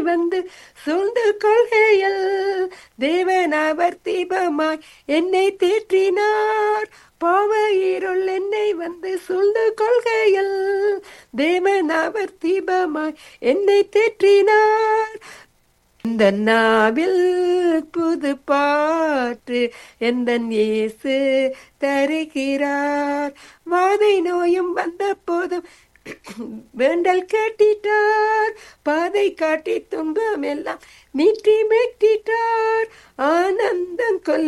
வந்து சூழ்ந்து கொள்கையில் தேவன் அவர் தீபமாய் என்னை தேற்றினார் பாவ இருள் என்னை வந்து சூழ்ந்து கொள்கையில் தேவன் அவர் தீபமாய் என்னை தேற்றினார் இந்த நாவில் புது பாட்டு எந்த இயேசு தருகிறார் வாதை நோயும் வந்த போதும் வேண்டல் கேட்டிட்டார் பாதை காட்டி துன்பம் எல்லாம் நீட்டி மெட்டிட்டார் ஆனந்தம் கொல்